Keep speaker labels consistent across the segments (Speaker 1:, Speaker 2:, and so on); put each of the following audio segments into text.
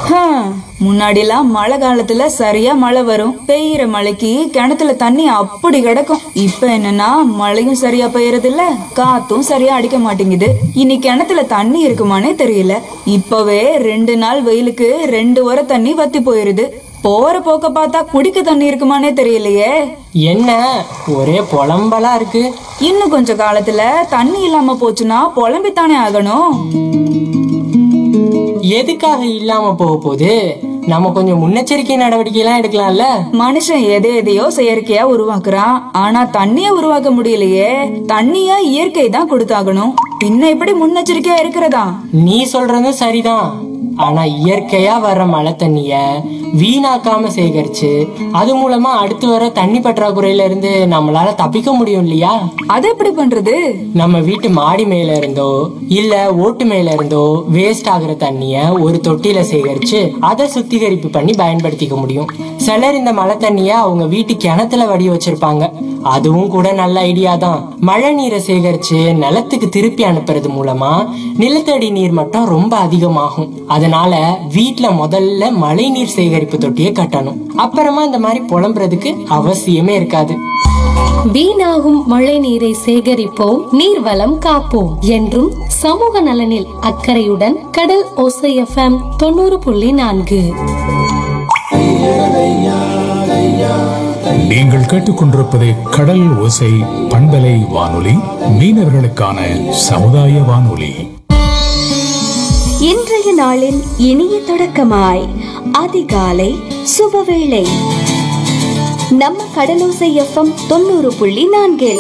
Speaker 1: முன்னாடிலாம் மழை காலத்துல சரியா மழை வரும் பெய்யற மழைக்கு கிணத்துல தண்ணி அப்படி கிடக்கும் இப்ப என்னன்னா மழையும் சரியா பெய்யறது இல்ல காத்தும் சரியா அடிக்க மாட்டேங்குது இனி கிணத்துல தண்ணி இருக்குமானே தெரியல இப்பவே ரெண்டு நாள் வெயிலுக்கு ரெண்டு வர தண்ணி வத்தி போயிருது போற போக்க பார்த்தா குடிக்க தண்ணி இருக்குமானே தெரியலையே
Speaker 2: என்ன ஒரே புலம்பலா இருக்கு
Speaker 1: இன்னும் கொஞ்ச காலத்துல தண்ணி இல்லாம போச்சுன்னா புலம்பித்தானே ஆகணும்
Speaker 2: எதுக்காக இல்லாம போக போகுது நம்ம கொஞ்சம் முன்னெச்சரிக்கை நடவடிக்கை எல்லாம் எடுக்கலாம்ல
Speaker 1: மனுஷன் எதை எதையோ செயற்கையா உருவாக்குறான் ஆனா தண்ணிய உருவாக்க முடியலையே தண்ணிய இயற்கை தான் கொடுத்தாகணும் பின்ன எப்படி முன்னெச்சரிக்கையா இருக்கிறதா
Speaker 2: நீ சொல்றதும் சரிதான் ஆனா இயற்கையா வர்ற மழை தண்ணிய வீணாக்காம சேகரிச்சு அது மூலமா அடுத்து வர தண்ணி பற்றாக்குறையில இருந்து நம்மளால தப்பிக்க முடியும் இல்லையா
Speaker 1: அது எப்படி பண்றது
Speaker 2: நம்ம வீட்டு மாடி மேல இருந்தோ இல்ல ஓட்டு மேல இருந்தோ வேஸ்ட் ஆகுற தண்ணிய ஒரு தொட்டியில சேகரிச்சு அதை சுத்திகரிப்பு பண்ணி பயன்படுத்திக்க முடியும் சிலர் இந்த மழை தண்ணிய அவங்க வீட்டு கிணத்துல வடி வச்சிருப்பாங்க அதுவும் கூட நல்ல ஐடியா தான் மழை நீரை சேகரிச்சு நிலத்துக்கு திருப்பி அனுப்புறது மூலமா நிலத்தடி நீர் மட்டம் ரொம்ப அதிகமாகும் அதனால வீட்ல முதல்ல மழை நீர் சேகரிப்பு தொட்டியை கட்டணும் அப்புறமா இந்த மாதிரி புலம்புறதுக்கு அவசியமே இருக்காது
Speaker 3: வீணாகும் மழை நீரை சேகரிப்போம் நீர்வளம் காப்போம் என்றும் சமூக நலனில் அக்கறையுடன் கடல் ஓசை எஃப்எம் தொண்ணூறு புள்ளி நான்கு
Speaker 4: நீங்கள் கேட்டுக்கொண்டிருப்பது கடல் ஓசை பண்பலை வானொலி மீனவர்களுக்கான சமுதாய வானொலி
Speaker 5: இன்றைய நாளின் இனிய தொடக்கமாய் அதிகாலை சுபவேளை நம்ம கடலோசை எஃப்எம் தொண்ணூறு புள்ளி நான்கில்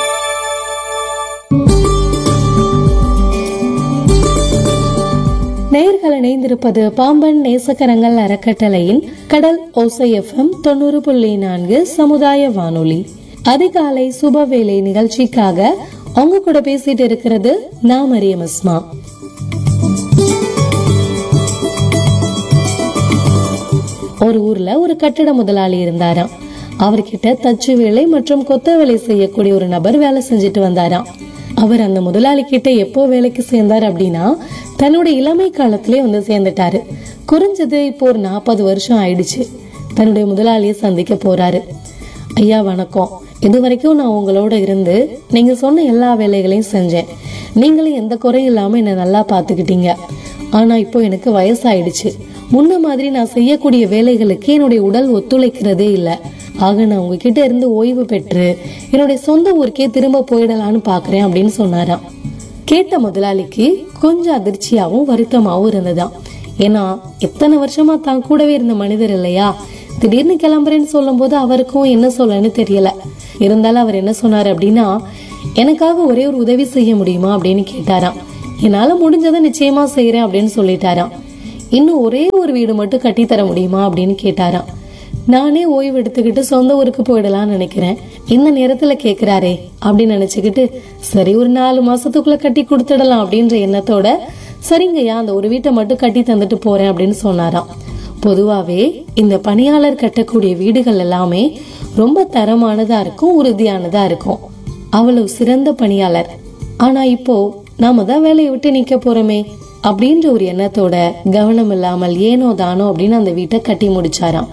Speaker 3: நேர்கள் இணைந்திருப்பது பாம்பன் நேசக்கரங்கள் அறக்கட்டளையின் கடல் ஓசை எஃப்எம் தொண்ணூறு புள்ளி நான்கு சமுதாய வானொலி அதிகாலை சுபவேளை நிகழ்ச்சிக்காக அவங்க கூட பேசிட்டு இருக்கிறது நான் மரியம் அஸ்மா ஒரு ஊர்ல ஒரு கட்டட முதலாளி இருந்தாராம் அவர்கிட்ட தச்சு வேலை மற்றும் கொத்த வேலை செய்யக்கூடிய ஒரு நபர் வேலை செஞ்சுட்டு வந்தாராம் அவர் அந்த முதலாளி கிட்ட எப்போ வேலைக்கு சேர்ந்தார் அப்படின்னா தன்னோட இளமை காலத்திலே வந்து சேர்ந்துட்டாரு குறைஞ்சது இப்போ ஒரு நாற்பது வருஷம் ஆயிடுச்சு தன்னுடைய முதலாளியை சந்திக்க போறாரு ஐயா வணக்கம் இது வரைக்கும் நான் உங்களோட இருந்து நீங்க சொன்ன எல்லா வேலைகளையும் செஞ்சேன் நீங்களும் எந்த குறையும் இல்லாம என்ன நல்லா பாத்துக்கிட்டீங்க ஆனா இப்போ எனக்கு வயசாயிடுச்சு முன்ன மாதிரி நான் செய்யக்கூடிய வேலைகளுக்கு என்னுடைய உடல் ஒத்துழைக்கிறதே இல்லை ஆக நான் உங்ககிட்ட இருந்து ஓய்வு பெற்று என்னுடைய சொந்த ஊருக்கே திரும்ப போயிடலான்னு பாக்குறேன் அப்படின்னு சொன்னாராம் கேட்ட முதலாளிக்கு கொஞ்சம் அதிர்ச்சியாவும் வருத்தமாவும் இருந்ததாம் ஏன்னா எத்தனை வருஷமா தான் கூடவே இருந்த மனிதர் இல்லையா திடீர்னு கிளம்புறேன்னு சொல்லும்போது அவருக்கும் என்ன சொல்லன்னு தெரியல இருந்தாலும் அவர் என்ன சொன்னார் அப்படின்னா எனக்காக ஒரே ஒரு உதவி செய்ய முடியுமா அப்படின்னு கேட்டாராம் என்னால முடிஞ்சதை நிச்சயமா செய்யறேன் அப்படின்னு சொல்லிட்டாராம் இன்னும் ஒரே ஒரு வீடு மட்டும் கட்டி தர முடியுமா அப்படின்னு கேட்டாராம் நானே ஓய்வு எடுத்துக்கிட்டு சொந்த ஊருக்கு போயிடலாம்னு நினைக்கிறேன் இந்த நேரத்துல கேக்குறாரே அப்படின்னு நினைச்சுக்கிட்டு சரி ஒரு நாலு மாசத்துக்குள்ள கட்டி கொடுத்துடலாம் அப்படின்ற எண்ணத்தோட சரிங்கய்யா அந்த ஒரு வீட்டை மட்டும் கட்டி தந்துட்டு போறேன் அப்படின்னு சொன்னாராம் பொதுவாவே இந்த பணியாளர் கட்டக்கூடிய வீடுகள் எல்லாமே ரொம்ப தரமானதா இருக்கும் உறுதியானதா இருக்கும் அவ்வளவு சிறந்த பணியாளர் ஆனா இப்போ நாம தான் வேலையை விட்டு நிக்க போறோமே அப்படின்ற ஒரு எண்ணத்தோட கவனம் இல்லாமல் ஏனோ தானோ அப்படின்னு அந்த வீட்டை கட்டி முடிச்சாராம்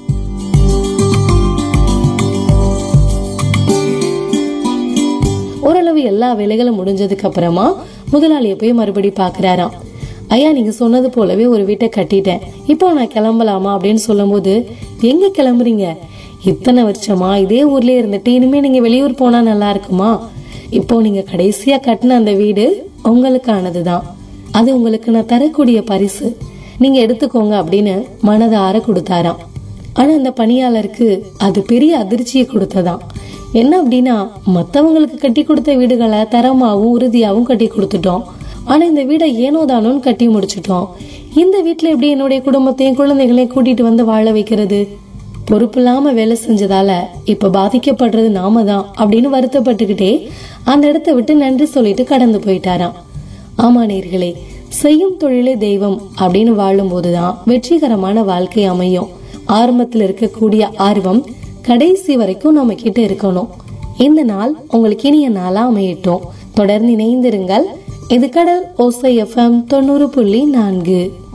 Speaker 3: ஓரளவு எல்லா வேலைகளும் முடிஞ்சதுக்கு அப்புறமா முதலாளியை போய் மறுபடி பாக்குறாராம் ஐயா நீங்க சொன்னது போலவே ஒரு வீட்டை கட்டிட்டேன் இப்போ நான் கிளம்பலாமா அப்படின்னு சொல்லும்போது எங்க கிளம்புறீங்க இத்தனை வருஷமா இதே ஊர்லயே இருந்துட்டு இனிமே நீங்க வெளியூர் போனா நல்லா இருக்குமா இப்போ நீங்க கடைசியா கட்டின அந்த வீடு உங்களுக்கானதுதான் அது உங்களுக்கு நான் தரக்கூடிய பரிசு நீங்க எடுத்துக்கோங்க அப்படின்னு மனதார கொடுத்தாராம் ஆனா அந்த பணியாளருக்கு அது பெரிய அதிர்ச்சியை கொடுத்ததாம் என்ன அப்படின்னா மத்தவங்களுக்கு கட்டி கொடுத்த வீடுகளை தரமாவும் உறுதியாவும் கட்டி கொடுத்துட்டோம் ஆனா இந்த வீடை ஏனோ தானோன்னு கட்டி முடிச்சிட்டோம் இந்த வீட்டுல எப்படி என்னுடைய குடும்பத்தையும் குழந்தைகளையும் கூட்டிட்டு வந்து வாழ வைக்கிறது பொறுப்பில்லாம வேலை செஞ்சதால இப்ப பாதிக்கப்படுறது நாம தான் அப்படின்னு வருத்தப்பட்டுக்கிட்டே அந்த இடத்த விட்டு நன்றி சொல்லிட்டு கடந்து போயிட்டாராம் ஆமா நேர்களே செய்யும் தொழிலே தெய்வம் அப்படின்னு வாழும்போதுதான் வெற்றிகரமான வாழ்க்கை அமையும் ஆரம்பத்துல இருக்கக்கூடிய ஆர்வம் கடைசி வரைக்கும் நம்ம கிட்ட இருக்கணும் இந்த நாள் உங்களுக்கு இனிய நாளா அமையட்டும் தொடர்ந்து இணைந்திருங்கள் இது கடல் ஓசை எஃப்எம் தொண்ணூறு புள்ளி நான்கு